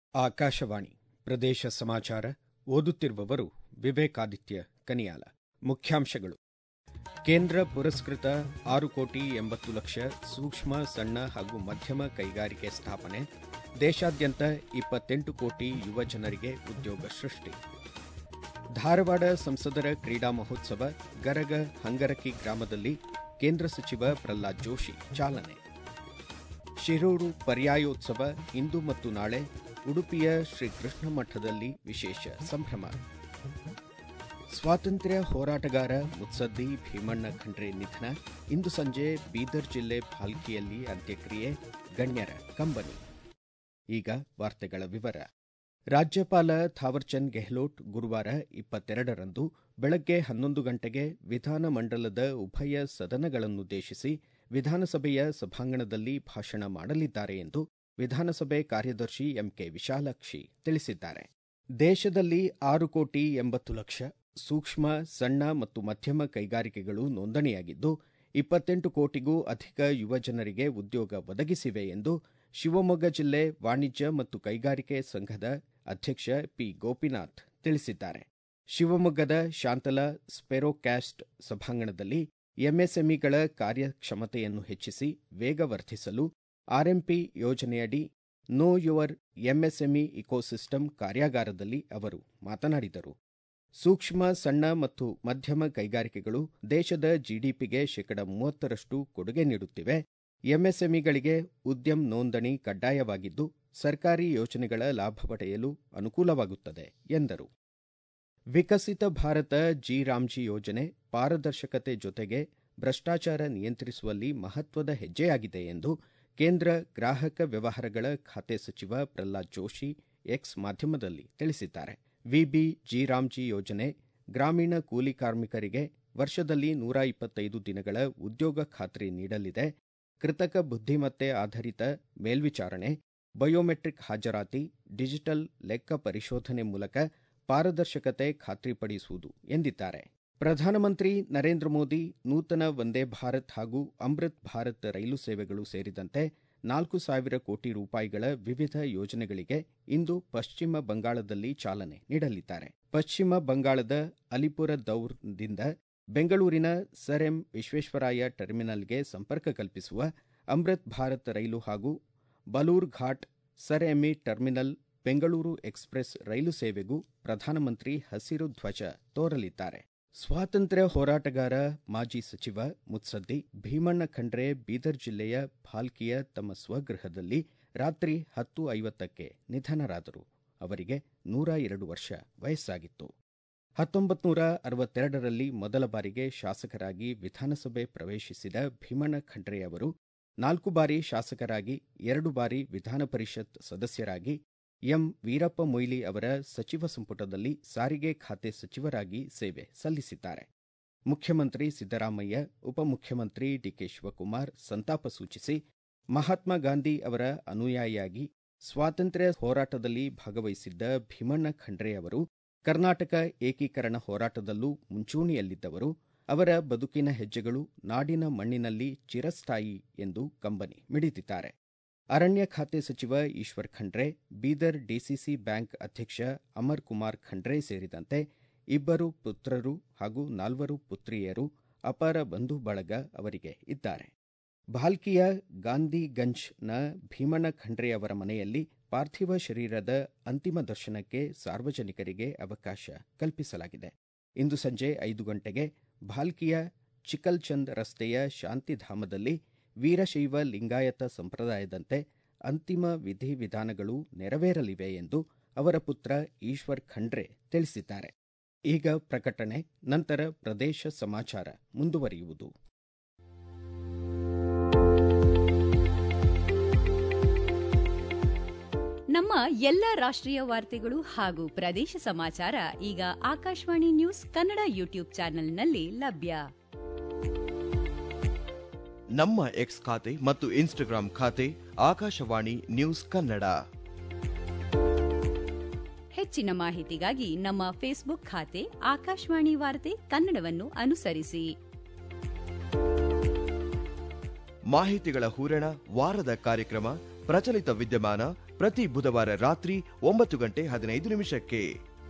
ಆಕಾಶವಾಣಿ ಪ್ರದೇಶ ಸಮಾಚಾರ ಓದುತ್ತಿರುವವರು ವಿವೇಕಾದಿತ್ಯ ಕನಿಯಾಲ ಮುಖ್ಯಾಂಶಗಳು ಕೇಂದ್ರ ಪುರಸ್ಕೃತ ಆರು ಕೋಟಿ ಎಂಬತ್ತು ಲಕ್ಷ ಸೂಕ್ಷ್ಮ ಸಣ್ಣ ಹಾಗೂ ಮಧ್ಯಮ ಕೈಗಾರಿಕೆ ಸ್ಥಾಪನೆ ದೇಶಾದ್ಯಂತ ಇಪ್ಪತ್ತೆಂಟು ಕೋಟಿ ಯುವ ಜನರಿಗೆ ಉದ್ಯೋಗ ಸೃಷ್ಟಿ ಧಾರವಾಡ ಸಂಸದರ ಕ್ರೀಡಾ ಮಹೋತ್ಸವ ಗರಗ ಹಂಗರಕಿ ಗ್ರಾಮದಲ್ಲಿ ಕೇಂದ್ರ ಸಚಿವ ಪ್ರಹ್ಲಾದ್ ಜೋಶಿ ಚಾಲನೆ ಶಿರೂರು ಪರ್ಯಾಯೋತ್ಸವ ಇಂದು ಮತ್ತು ನಾಳೆ ಉಡುಪಿಯ ಶ್ರೀಕೃಷ್ಣ ಮಠದಲ್ಲಿ ವಿಶೇಷ ಸಂಭ್ರಮ ಸ್ವಾತಂತ್ರ್ಯ ಹೋರಾಟಗಾರ ಮುತ್ಸದ್ದಿ ಭೀಮಣ್ಣ ಖಂಡ್ರೆ ನಿಧನ ಇಂದು ಸಂಜೆ ಬೀದರ್ ಜಿಲ್ಲೆ ಭಾಲ್ಕಿಯಲ್ಲಿ ಅಂತ್ಯಕ್ರಿಯೆ ಗಣ್ಯರ ಕಂಬನಿ ಈಗ ವಾರ್ತೆಗಳ ವಿವರ ರಾಜ್ಯಪಾಲ ಥಾವರ್ಚಂದ್ ಗೆಹ್ಲೋಟ್ ಗುರುವಾರ ಇಪ್ಪತ್ತೆರಡರಂದು ಬೆಳಗ್ಗೆ ಹನ್ನೊಂದು ಗಂಟೆಗೆ ವಿಧಾನಮಂಡಲದ ಉಭಯ ಸದನಗಳನ್ನುದ್ದೇಶಿಸಿ ವಿಧಾನಸಭೆಯ ಸಭಾಂಗಣದಲ್ಲಿ ಭಾಷಣ ಮಾಡಲಿದ್ದಾರೆ ಎಂದು ವಿಧಾನಸಭೆ ಕಾರ್ಯದರ್ಶಿ ಎಂಕೆ ವಿಶಾಲಾಕ್ಷಿ ತಿಳಿಸಿದ್ದಾರೆ ದೇಶದಲ್ಲಿ ಆರು ಕೋಟಿ ಎಂಬತ್ತು ಲಕ್ಷ ಸೂಕ್ಷ್ಮ ಸಣ್ಣ ಮತ್ತು ಮಧ್ಯಮ ಕೈಗಾರಿಕೆಗಳು ನೋಂದಣಿಯಾಗಿದ್ದು ಇಪ್ಪತ್ತೆಂಟು ಕೋಟಿಗೂ ಅಧಿಕ ಯುವ ಜನರಿಗೆ ಉದ್ಯೋಗ ಒದಗಿಸಿವೆ ಎಂದು ಶಿವಮೊಗ್ಗ ಜಿಲ್ಲೆ ವಾಣಿಜ್ಯ ಮತ್ತು ಕೈಗಾರಿಕೆ ಸಂಘದ ಅಧ್ಯಕ್ಷ ಪಿ ಗೋಪಿನಾಥ್ ತಿಳಿಸಿದ್ದಾರೆ ಶಿವಮೊಗ್ಗದ ಶಾಂತಲಾ ಸ್ಪೆರೋಕ್ಯಾಸ್ಟ್ ಸಭಾಂಗಣದಲ್ಲಿ ಎಂಎಸ್ಎಂಇಗಳ ಕಾರ್ಯಕ್ಷಮತೆಯನ್ನು ಹೆಚ್ಚಿಸಿ ವೇಗವರ್ಧಿಸಲು ಆರ್ಎಂಪಿ ಯೋಜನೆಯಡಿ ನೋ ಯುವರ್ ಎಂಎಸ್ಎಂಇ ಇಕೋಸಿಸ್ಟಮ್ ಕಾರ್ಯಾಗಾರದಲ್ಲಿ ಅವರು ಮಾತನಾಡಿದರು ಸೂಕ್ಷ್ಮ ಸಣ್ಣ ಮತ್ತು ಮಧ್ಯಮ ಕೈಗಾರಿಕೆಗಳು ದೇಶದ ಜಿಡಿಪಿಗೆ ಶೇಕಡ ಮೂವತ್ತರಷ್ಟು ಕೊಡುಗೆ ನೀಡುತ್ತಿವೆ ಎಂಎಸ್ಎಂಇಗಳಿಗೆ ಉದ್ಯಮ್ ನೋಂದಣಿ ಕಡ್ಡಾಯವಾಗಿದ್ದು ಸರ್ಕಾರಿ ಯೋಜನೆಗಳ ಲಾಭ ಪಡೆಯಲು ಅನುಕೂಲವಾಗುತ್ತದೆ ಎಂದರು ವಿಕಸಿತ ಭಾರತ ಜಿ ರಾಮ್ಜಿ ಯೋಜನೆ ಪಾರದರ್ಶಕತೆ ಜೊತೆಗೆ ಭ್ರಷ್ಟಾಚಾರ ನಿಯಂತ್ರಿಸುವಲ್ಲಿ ಮಹತ್ವದ ಹೆಜ್ಜೆಯಾಗಿದೆ ಎಂದು ಕೇಂದ್ರ ಗ್ರಾಹಕ ವ್ಯವಹಾರಗಳ ಖಾತೆ ಸಚಿವ ಪ್ರಹ್ಲಾದ್ ಜೋಶಿ ಎಕ್ಸ್ ಮಾಧ್ಯಮದಲ್ಲಿ ತಿಳಿಸಿದ್ದಾರೆ ವಿಬಿ ಜಿ ರಾಮ್ಜಿ ಯೋಜನೆ ಗ್ರಾಮೀಣ ಕೂಲಿ ಕಾರ್ಮಿಕರಿಗೆ ವರ್ಷದಲ್ಲಿ ನೂರ ಇಪ್ಪತ್ತೈದು ದಿನಗಳ ಉದ್ಯೋಗ ಖಾತ್ರಿ ನೀಡಲಿದೆ ಕೃತಕ ಬುದ್ಧಿಮತ್ತೆ ಆಧಾರಿತ ಮೇಲ್ವಿಚಾರಣೆ ಬಯೋಮೆಟ್ರಿಕ್ ಹಾಜರಾತಿ ಡಿಜಿಟಲ್ ಲೆಕ್ಕ ಪರಿಶೋಧನೆ ಮೂಲಕ ಪಾರದರ್ಶಕತೆ ಖಾತ್ರಿಪಡಿಸುವುದು ಎಂದಿದ್ದಾರೆ ಪ್ರಧಾನಮಂತ್ರಿ ನರೇಂದ್ರ ಮೋದಿ ನೂತನ ವಂದೇ ಭಾರತ್ ಹಾಗೂ ಅಮೃತ್ ಭಾರತ್ ರೈಲು ಸೇವೆಗಳು ಸೇರಿದಂತೆ ನಾಲ್ಕು ಸಾವಿರ ಕೋಟಿ ರೂಪಾಯಿಗಳ ವಿವಿಧ ಯೋಜನೆಗಳಿಗೆ ಇಂದು ಪಶ್ಚಿಮ ಬಂಗಾಳದಲ್ಲಿ ಚಾಲನೆ ನೀಡಲಿದ್ದಾರೆ ಪಶ್ಚಿಮ ಬಂಗಾಳದ ಅಲಿಪುರದೌರ್ದಿಂದ ಬೆಂಗಳೂರಿನ ಸರ್ ಎಂ ವಿಶ್ವೇಶ್ವರಾಯ ಟರ್ಮಿನಲ್ಗೆ ಸಂಪರ್ಕ ಕಲ್ಪಿಸುವ ಅಮೃತ್ ಭಾರತ್ ರೈಲು ಹಾಗೂ Balurghat sir M E terminal Bengaluru express rail ಸೇವೆಗೂ ಪ್ರಧಾನಮಂತ್ರಿ ಹಸಿರು ಧ್ವಜ ತೋರಲಿದ್ದಾರೆ ಸ್ವಾತಂತ್ರ್ಯ ಹೋರಾಟಗಾರ ಮಾಜಿ ಸಚಿವ ಮುತ್ಸದ್ದಿ ಭೀಮಣ್ಣ ಖಂಡ್ರೆ ಬೀದರ್ ಜಿಲ್ಲೆಯ ಭಾಲ್ಕಿಯ ತಮ್ಮ ಸ್ವಗೃಹದಲ್ಲಿ ರಾತ್ರಿ ಹತ್ತು ಐವತ್ತಕ್ಕೆ ನಿಧನರಾದರು ಅವರಿಗೆ ನೂರ ಎರಡು ವರ್ಷ ವಯಸ್ಸಾಗಿತ್ತು ಹತ್ತೊಂಬತ್ತು ನೂರ ಅರವತ್ತೆರಡರಲ್ಲಿ ಮೊದಲ ಬಾರಿಗೆ ಶಾಸಕರಾಗಿ ವಿಧಾನಸಭೆ ಪ್ರವೇಶಿಸಿದ ಭೀಮಣ್ಣ ಖಂಡ್ರೆ ಅವರು ನಾಲ್ಕು ಬಾರಿ ಶಾಸಕರಾಗಿ ಎರಡು ಬಾರಿ ವಿಧಾನ ಪರಿಷತ್ ಸದಸ್ಯರಾಗಿ ಎಂ ವೀರಪ್ಪ ಮೊಯ್ಲಿ ಅವರ ಸಚಿವ ಸಂಪುಟದಲ್ಲಿ ಸಾರಿಗೆ ಖಾತೆ ಸಚಿವರಾಗಿ ಸೇವೆ ಸಲ್ಲಿಸಿದ್ದಾರೆ ಮುಖ್ಯಮಂತ್ರಿ ಸಿದ್ದರಾಮಯ್ಯ ಉಪಮುಖ್ಯಮಂತ್ರಿ ಡಿಕೆ ಶಿವಕುಮಾರ್ ಸಂತಾಪ ಸೂಚಿಸಿ ಮಹಾತ್ಮ ಗಾಂಧಿ ಅವರ ಅನುಯಾಯಿಯಾಗಿ ಸ್ವಾತಂತ್ರ್ಯ ಹೋರಾಟದಲ್ಲಿ ಭಾಗವಹಿಸಿದ್ದ ಭೀಮಣ್ಣ ಖಂಡ್ರೆ ಅವರು ಕರ್ನಾಟಕ ಏಕೀಕರಣ ಹೋರಾಟದಲ್ಲೂ ಮುಂಚೂಣಿಯಲ್ಲಿದ್ದವರು ಅವರ ಬದುಕಿನ ಹೆಜ್ಜೆಗಳು ನಾಡಿನ ಮಣ್ಣಿನಲ್ಲಿ ಚಿರಸ್ಥಾಯಿ ಎಂದು ಕಂಬನಿ ಮಿಡಿದಿದ್ದಾರೆ ಅರಣ್ಯ ಖಾತೆ ಸಚಿವ ಈಶ್ವರ್ ಖಂಡ್ರೆ ಬೀದರ್ ಡಿಸಿಸಿ ಬ್ಯಾಂಕ್ ಅಧ್ಯಕ್ಷ ಅಮರ್ ಕುಮಾರ್ ಖಂಡ್ರೆ ಸೇರಿದಂತೆ ಇಬ್ಬರು ಪುತ್ರರು ಹಾಗೂ ನಾಲ್ವರು ಪುತ್ರಿಯರು ಅಪಾರ ಬಂಧು ಬಳಗ ಅವರಿಗೆ ಇದ್ದಾರೆ ಭಾಲ್ಕಿಯ ಗಾಂಧಿಗಂಜ್ನ ಭೀಮಣ್ಣ ಖಂಡ್ರೆ ಅವರ ಮನೆಯಲ್ಲಿ ಪಾರ್ಥಿವ ಶರೀರದ ಅಂತಿಮ ದರ್ಶನಕ್ಕೆ ಸಾರ್ವಜನಿಕರಿಗೆ ಅವಕಾಶ ಕಲ್ಪಿಸಲಾಗಿದೆ ಇಂದು ಸಂಜೆ ಐದು ಗಂಟೆಗೆ ಭಾಲ್ಕಿಯ ಚಿಕಲ್ಚಂದ್ ರಸ್ತೆಯ ಶಾಂತಿಧಾಮದಲ್ಲಿ ವೀರಶೈವ ಲಿಂಗಾಯತ ಸಂಪ್ರದಾಯದಂತೆ ಅಂತಿಮ ವಿಧಿವಿಧಾನಗಳು ನೆರವೇರಲಿವೆ ಎಂದು ಅವರ ಪುತ್ರ ಈಶ್ವರ್ ಖಂಡ್ರೆ ತಿಳಿಸಿದ್ದಾರೆ ಈಗ ಪ್ರಕಟಣೆ ನಂತರ ಪ್ರದೇಶ ಸಮಾಚಾರ ಮುಂದುವರಿಯುವುದು ನಮ್ಮ ಎಲ್ಲ ರಾಷ್ಟ್ರೀಯ ವಾರ್ತೆಗಳು ಹಾಗೂ ಪ್ರದೇಶ ಸಮಾಚಾರ ಈಗ ಆಕಾಶವಾಣಿ ನ್ಯೂಸ್ ಕನ್ನಡ ಯೂಟ್ಯೂಬ್ ಚಾನೆಲ್ನಲ್ಲಿ ಲಭ್ಯ ನಮ್ಮ ಎಕ್ಸ್ ಖಾತೆ ಮತ್ತು ಇನ್ಸ್ಟಾಗ್ರಾಂ ಖಾತೆ ಆಕಾಶವಾಣಿ ನ್ಯೂಸ್ ಕನ್ನಡ ಹೆಚ್ಚಿನ ಮಾಹಿತಿಗಾಗಿ ನಮ್ಮ ಫೇಸ್ಬುಕ್ ಖಾತೆ ಆಕಾಶವಾಣಿ ವಾರ್ತೆ ಕನ್ನಡವನ್ನು ಅನುಸರಿಸಿ ಮಾಹಿತಿಗಳ ಹೂರಣ ವಾರದ ಕಾರ್ಯಕ್ರಮ ಪ್ರಚಲಿತ ವಿದ್ಯಮಾನ ಪ್ರತಿ ಬುಧವಾರ ರಾತ್ರಿ ಒಂಬತ್ತು ಗಂಟೆ ಹದಿನೈದು ನಿಮಿಷಕ್ಕೆ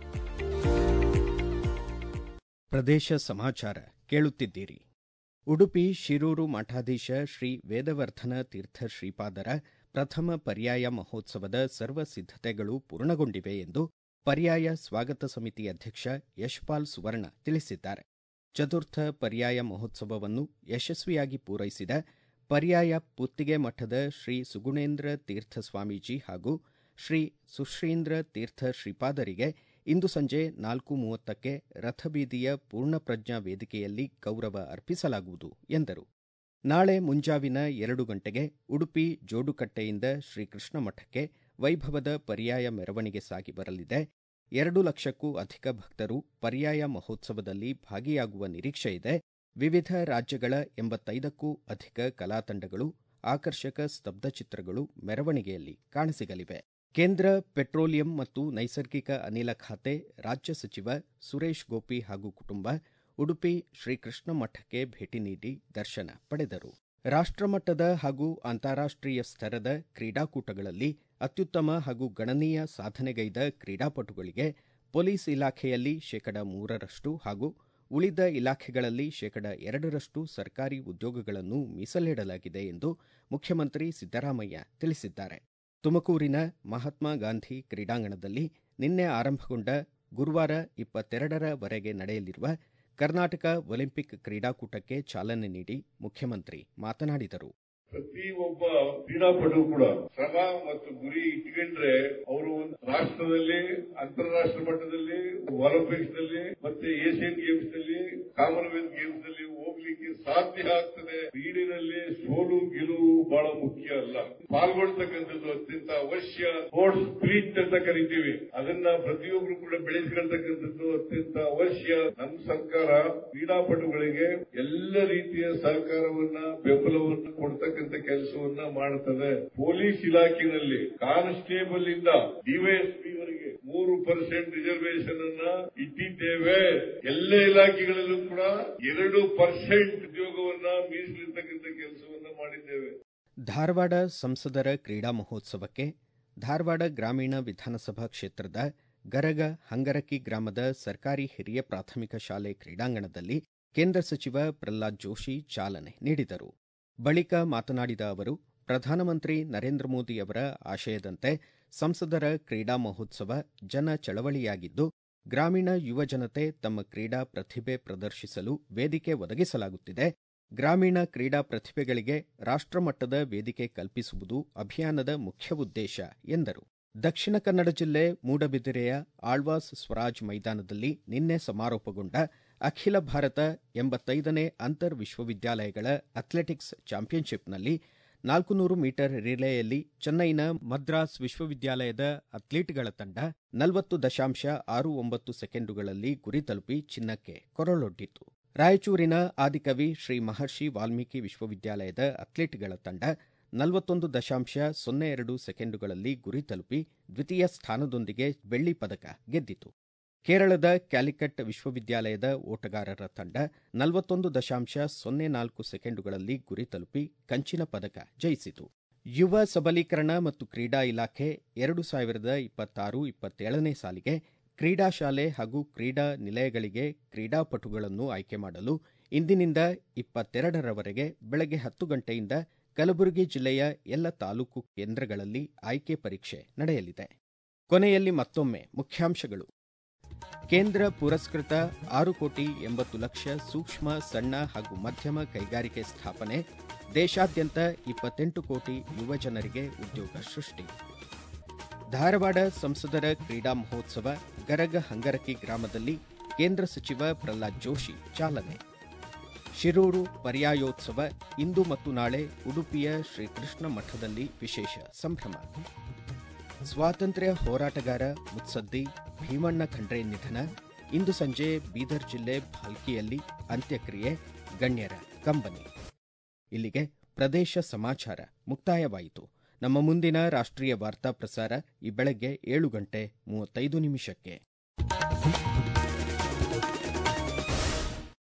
ಪ್ರದೇಶ ಸಮಾಚಾರ ಕೇಳುತ್ತಿದ್ದೀರಿ ಉಡುಪಿ ಶಿರೂರು ಮಠಾಧೀಶ ಶ್ರೀ ವೇದವರ್ಧನ ತೀರ್ಥ ಶ್ರೀಪಾದರ ಪ್ರಥಮ ಪರ್ಯಾಯ ಮಹೋತ್ಸವದ ಸರ್ವ ಸಿದ್ಧತೆಗಳು ಪೂರ್ಣಗೊಂಡಿವೆ ಎಂದು ಪರ್ಯಾಯ ಸ್ವಾಗತ ಸಮಿತಿ ಅಧ್ಯಕ್ಷ ಯಶ್ಪಾಲ್ ಸುವರ್ಣ ತಿಳಿಸಿದ್ದಾರೆ ಚತುರ್ಥ ಪರ್ಯಾಯ ಮಹೋತ್ಸವವನ್ನು ಯಶಸ್ವಿಯಾಗಿ ಪೂರೈಸಿದ ಪರ್ಯಾಯ ಪುತ್ತಿಗೆ ಮಠದ ಶ್ರೀ ಸುಗುಣೇಂದ್ರ ತೀರ್ಥ ಸ್ವಾಮೀಜಿ ಹಾಗೂ ಶ್ರೀ ಸುಶ್ರೀಂದ್ರ ತೀರ್ಥ ಶ್ರೀಪಾದರಿಗೆ ಇಂದು ಸಂಜೆ ನಾಲ್ಕು ಮೂವತ್ತಕ್ಕೆ ರಥಬೀದಿಯ ಪೂರ್ಣಪ್ರಜ್ಞಾ ವೇದಿಕೆಯಲ್ಲಿ ಗೌರವ ಅರ್ಪಿಸಲಾಗುವುದು ಎಂದರು ನಾಳೆ ಮುಂಜಾವಿನ ಎರಡು ಗಂಟೆಗೆ ಉಡುಪಿ ಜೋಡುಕಟ್ಟೆಯಿಂದ ಶ್ರೀಕೃಷ್ಣ ಮಠಕ್ಕೆ ವೈಭವದ ಪರ್ಯಾಯ ಮೆರವಣಿಗೆ ಸಾಗಿ ಬರಲಿದೆ ಎರಡು ಲಕ್ಷಕ್ಕೂ ಅಧಿಕ ಭಕ್ತರು ಪರ್ಯಾಯ ಮಹೋತ್ಸವದಲ್ಲಿ ಭಾಗಿಯಾಗುವ ನಿರೀಕ್ಷೆ ಇದೆ ವಿವಿಧ ರಾಜ್ಯಗಳ ಎಂಬತ್ತೈದಕ್ಕೂ ಅಧಿಕ ಕಲಾತಂಡಗಳು ಆಕರ್ಷಕ ಸ್ತಬ್ಧಚಿತ್ರಗಳು ಮೆರವಣಿಗೆಯಲ್ಲಿ ಕಾಣಸಿಗಲಿವೆ ಕೇಂದ್ರ ಪೆಟ್ರೋಲಿಯಂ ಮತ್ತು ನೈಸರ್ಗಿಕ ಅನಿಲ ಖಾತೆ ರಾಜ್ಯ ಸಚಿವ ಸುರೇಶ್ ಗೋಪಿ ಹಾಗೂ ಕುಟುಂಬ ಉಡುಪಿ ಶ್ರೀಕೃಷ್ಣ ಮಠಕ್ಕೆ ಭೇಟಿ ನೀಡಿ ದರ್ಶನ ಪಡೆದರು ರಾಷ್ಟ್ರಮಟ್ಟದ ಹಾಗೂ ಅಂತಾರಾಷ್ಟ್ರೀಯ ಸ್ತರದ ಕ್ರೀಡಾಕೂಟಗಳಲ್ಲಿ ಅತ್ಯುತ್ತಮ ಹಾಗೂ ಗಣನೀಯ ಸಾಧನೆಗೈದ ಕ್ರೀಡಾಪಟುಗಳಿಗೆ ಪೊಲೀಸ್ ಇಲಾಖೆಯಲ್ಲಿ ಶೇಕಡ ಮೂರರಷ್ಟು ಹಾಗೂ ಉಳಿದ ಇಲಾಖೆಗಳಲ್ಲಿ ಶೇಕಡ ಎರಡರಷ್ಟು ಸರ್ಕಾರಿ ಉದ್ಯೋಗಗಳನ್ನು ಮೀಸಲಿಡಲಾಗಿದೆ ಎಂದು ಮುಖ್ಯಮಂತ್ರಿ ಸಿದ್ದರಾಮಯ್ಯ ತಿಳಿಸಿದ್ದಾರೆ ತುಮಕೂರಿನ ಮಹಾತ್ಮ ಗಾಂಧಿ ಕ್ರೀಡಾಂಗಣದಲ್ಲಿ ನಿನ್ನೆ ಆರಂಭಗೊಂಡ ಗುರುವಾರ ಇಪ್ಪತ್ತೆರಡರವರೆಗೆ ನಡೆಯಲಿರುವ ಕರ್ನಾಟಕ ಒಲಿಂಪಿಕ್ ಕ್ರೀಡಾಕೂಟಕ್ಕೆ ಚಾಲನೆ ನೀಡಿ ಮುಖ್ಯಮಂತ್ರಿ ಮಾತನಾಡಿದರು ಪ್ರತಿ ಒಬ್ಬ ಕ್ರೀಡಾಪಟು ಕೂಡ ಶ್ರಮ ಮತ್ತು ಗುರಿ ಇಟ್ಕೊಂಡ್ರೆ ಅವರು ಒಂದು ರಾಷ್ಟ್ರದಲ್ಲಿ ಅಂತಾರಾಷ್ಟ್ರ ಮಟ್ಟದಲ್ಲಿ ಒಲಿಂಪಿಕ್ಸ್ ನಲ್ಲಿ ಮತ್ತೆ ಏಷ್ಯನ್ ಗೇಮ್ಸ್ ನಲ್ಲಿ ಕಾಮನ್ವೆಲ್ತ್ ಗೇಮ್ಸ್ ನಲ್ಲಿ ಹೋಗ್ಲಿಕ್ಕೆ ಸಾಧ್ಯ ಆಗ್ತದೆ ಕ್ರೀಡೆನಲ್ಲಿ ಸೋಲು ಗೆಲುವು ಬಹಳ ಮುಖ್ಯ ಅಲ್ಲ ಪಾಲ್ಗೊಳ್ತಕ್ಕಂಥದ್ದು ಅತ್ಯಂತ ಅವಶ್ಯ ಸ್ಪೋರ್ಟ್ಸ್ ಸ್ಪಿರಿಟ್ ಅಂತ ಕರಿತೀವಿ ಅದನ್ನ ಪ್ರತಿಯೊಬ್ಬರು ಕೂಡ ಬೆಳೆಸ್ಕೊಳ್ತಕ್ಕಂಥದ್ದು ಅತ್ಯಂತ ಅವಶ್ಯ ನಮ್ಮ ಸರ್ಕಾರ ಕ್ರೀಡಾಪಟುಗಳಿಗೆ ಎಲ್ಲ ರೀತಿಯ ಸಹಕಾರವನ್ನ ಬೆಂಬಲವನ್ನು ಕೊಡ್ತಕ್ಕಂಥ ಕೆಲಸವನ್ನ ಮಾಡುತ್ತದೆ ಪೊಲೀಸ್ ಇಲಾಖೆಯಲ್ಲಿ ಕಾನ್ಸ್ಟೇಬಲ್ ಇಂದ ಡಿವೈಎಸ್ಪಿ ವರೆಗೆ ಮೂರು ಪರ್ಸೆಂಟ್ ರಿಸರ್ವೇಶನ್ ಅನ್ನ ಇಟ್ಟಿದ್ದೇವೆ ಎಲ್ಲ ಇಲಾಖೆಗಳಲ್ಲೂ ಕೂಡ ಎರಡು ಪರ್ಸೆಂಟ್ ಉದ್ಯೋಗವನ್ನ ಮೀಸಲಿರ್ತಕ್ಕಂಥ ಕೆಲಸವನ್ನ ಮಾಡಿದ್ದೇವೆ ಧಾರವಾಡ ಸಂಸದರ ಕ್ರೀಡಾ ಮಹೋತ್ಸವಕ್ಕೆ ಧಾರವಾಡ ಗ್ರಾಮೀಣ ವಿಧಾನಸಭಾ ಕ್ಷೇತ್ರದ ಗರಗ ಹಂಗರಕಿ ಗ್ರಾಮದ ಸರ್ಕಾರಿ ಹಿರಿಯ ಪ್ರಾಥಮಿಕ ಶಾಲೆ ಕ್ರೀಡಾಂಗಣದಲ್ಲಿ ಕೇಂದ್ರ ಸಚಿವ ಪ್ರಹ್ಲಾದ್ ಜೋಶಿ ಚಾಲನೆ ನೀಡಿದರು ಬಳಿಕ ಮಾತನಾಡಿದ ಅವರು ಪ್ರಧಾನಮಂತ್ರಿ ನರೇಂದ್ರ ಮೋದಿ ಅವರ ಆಶಯದಂತೆ ಸಂಸದರ ಕ್ರೀಡಾ ಮಹೋತ್ಸವ ಜನ ಚಳವಳಿಯಾಗಿದ್ದು ಗ್ರಾಮೀಣ ಯುವ ಜನತೆ ತಮ್ಮ ಕ್ರೀಡಾ ಪ್ರತಿಭೆ ಪ್ರದರ್ಶಿಸಲು ವೇದಿಕೆ ಒದಗಿಸಲಾಗುತ್ತಿದೆ ಗ್ರಾಮೀಣ ಕ್ರೀಡಾ ಪ್ರತಿಭೆಗಳಿಗೆ ರಾಷ್ಟ್ರಮಟ್ಟದ ವೇದಿಕೆ ಕಲ್ಪಿಸುವುದು ಅಭಿಯಾನದ ಮುಖ್ಯ ಉದ್ದೇಶ ಎಂದರು ದಕ್ಷಿಣ ಕನ್ನಡ ಜಿಲ್ಲೆ ಮೂಡಬಿದಿರೆಯ ಆಳ್ವಾಸ್ ಸ್ವರಾಜ್ ಮೈದಾನದಲ್ಲಿ ನಿನ್ನೆ ಸಮಾರೋಪಗೊಂಡ ಅಖಿಲ ಭಾರತ ಎಂಬತ್ತೈದನೇ ಅಂತರ್ ವಿಶ್ವವಿದ್ಯಾಲಯಗಳ ಅಥ್ಲೆಟಿಕ್ಸ್ ಚಾಂಪಿಯನ್ಶಿಪ್ನಲ್ಲಿ ನಾಲ್ಕು ನೂರು ಮೀಟರ್ ರಿಲೇಯಲ್ಲಿ ಚೆನ್ನೈನ ಮದ್ರಾಸ್ ವಿಶ್ವವಿದ್ಯಾಲಯದ ಅಥ್ಲೀಟ್ಗಳ ತಂಡ ನಲವತ್ತು ದಶಾಂಶ ಆರು ಒಂಬತ್ತು ಸೆಕೆಂಡುಗಳಲ್ಲಿ ಗುರಿ ತಲುಪಿ ಚಿನ್ನಕ್ಕೆ ಕೊರಳೊಡ್ಡಿತು ರಾಯಚೂರಿನ ಆದಿಕವಿ ಶ್ರೀ ಮಹರ್ಷಿ ವಾಲ್ಮೀಕಿ ವಿಶ್ವವಿದ್ಯಾಲಯದ ಅಥ್ಲೀಟ್ಗಳ ತಂಡ ನಲವತ್ತೊಂದು ದಶಾಂಶ ಸೊನ್ನೆ ಎರಡು ಸೆಕೆಂಡುಗಳಲ್ಲಿ ಗುರಿ ತಲುಪಿ ದ್ವಿತೀಯ ಸ್ಥಾನದೊಂದಿಗೆ ಬೆಳ್ಳಿ ಪದಕ ಗೆದ್ದಿತು ಕೇರಳದ ಕ್ಯಾಲಿಕಟ್ ವಿಶ್ವವಿದ್ಯಾಲಯದ ಓಟಗಾರರ ತಂಡ ನಲವತ್ತೊಂದು ದಶಾಂಶ ಸೊನ್ನೆ ನಾಲ್ಕು ಸೆಕೆಂಡುಗಳಲ್ಲಿ ಗುರಿ ತಲುಪಿ ಕಂಚಿನ ಪದಕ ಜಯಿಸಿತು ಯುವ ಸಬಲೀಕರಣ ಮತ್ತು ಕ್ರೀಡಾ ಇಲಾಖೆ ಎರಡು ಸಾವಿರದ ಇಪ್ಪತ್ತಾರು ಇಪ್ಪತ್ತೇಳನೇ ಸಾಲಿಗೆ ಕ್ರೀಡಾ ಶಾಲೆ ಹಾಗೂ ಕ್ರೀಡಾ ನಿಲಯಗಳಿಗೆ ಕ್ರೀಡಾಪಟುಗಳನ್ನು ಆಯ್ಕೆ ಮಾಡಲು ಇಂದಿನಿಂದ ಇಪ್ಪತ್ತೆರಡರವರೆಗೆ ಬೆಳಗ್ಗೆ ಹತ್ತು ಗಂಟೆಯಿಂದ ಕಲಬುರಗಿ ಜಿಲ್ಲೆಯ ಎಲ್ಲ ತಾಲೂಕು ಕೇಂದ್ರಗಳಲ್ಲಿ ಆಯ್ಕೆ ಪರೀಕ್ಷೆ ನಡೆಯಲಿದೆ ಕೊನೆಯಲ್ಲಿ ಮತ್ತೊಮ್ಮೆ ಮುಖ್ಯಾಂಶಗಳು ಕೇಂದ್ರ ಪುರಸ್ಕೃತ ಆರು ಕೋಟಿ ಎಂಬತ್ತು ಲಕ್ಷ ಸೂಕ್ಷ್ಮ ಸಣ್ಣ ಹಾಗೂ ಮಧ್ಯಮ ಕೈಗಾರಿಕೆ ಸ್ಥಾಪನೆ ದೇಶಾದ್ಯಂತ ಇಪ್ಪತ್ತೆಂಟು ಕೋಟಿ ಯುವ ಜನರಿಗೆ ಉದ್ಯೋಗ ಸೃಷ್ಟಿ ಧಾರವಾಡ ಸಂಸದರ ಕ್ರೀಡಾ ಮಹೋತ್ಸವ ಗರಗ ಹಂಗರಕಿ ಗ್ರಾಮದಲ್ಲಿ ಕೇಂದ್ರ ಸಚಿವ ಪ್ರಹ್ಲಾದ್ ಜೋಶಿ ಚಾಲನೆ ಶಿರೂರು ಪರ್ಯಾಯೋತ್ಸವ ಇಂದು ಮತ್ತು ನಾಳೆ ಉಡುಪಿಯ ಶ್ರೀಕೃಷ್ಣ ಮಠದಲ್ಲಿ ವಿಶೇಷ ಸಂಭ್ರಮ ಸ್ವಾತಂತ್ರ್ಯ ಹೋರಾಟಗಾರ ಮುತ್ಸದ್ದಿ ಭೀಮಣ್ಣ ಖಂಡ್ರೆ ನಿಧನ ಇಂದು ಸಂಜೆ ಬೀದರ್ ಜಿಲ್ಲೆ ಭಾಲ್ಕಿಯಲ್ಲಿ ಅಂತ್ಯಕ್ರಿಯೆ ಗಣ್ಯರ ಕಂಬನಿ ಇಲ್ಲಿಗೆ ಪ್ರದೇಶ ಸಮಾಚಾರ ಮುಕ್ತಾಯವಾಯಿತು ನಮ್ಮ ಮುಂದಿನ ರಾಷ್ಟ್ರೀಯ ವಾರ್ತಾ ಪ್ರಸಾರ ಈ ಬೆಳಗ್ಗೆ ಏಳು ಗಂಟೆ ಮೂವತ್ತೈದು ನಿಮಿಷಕ್ಕೆ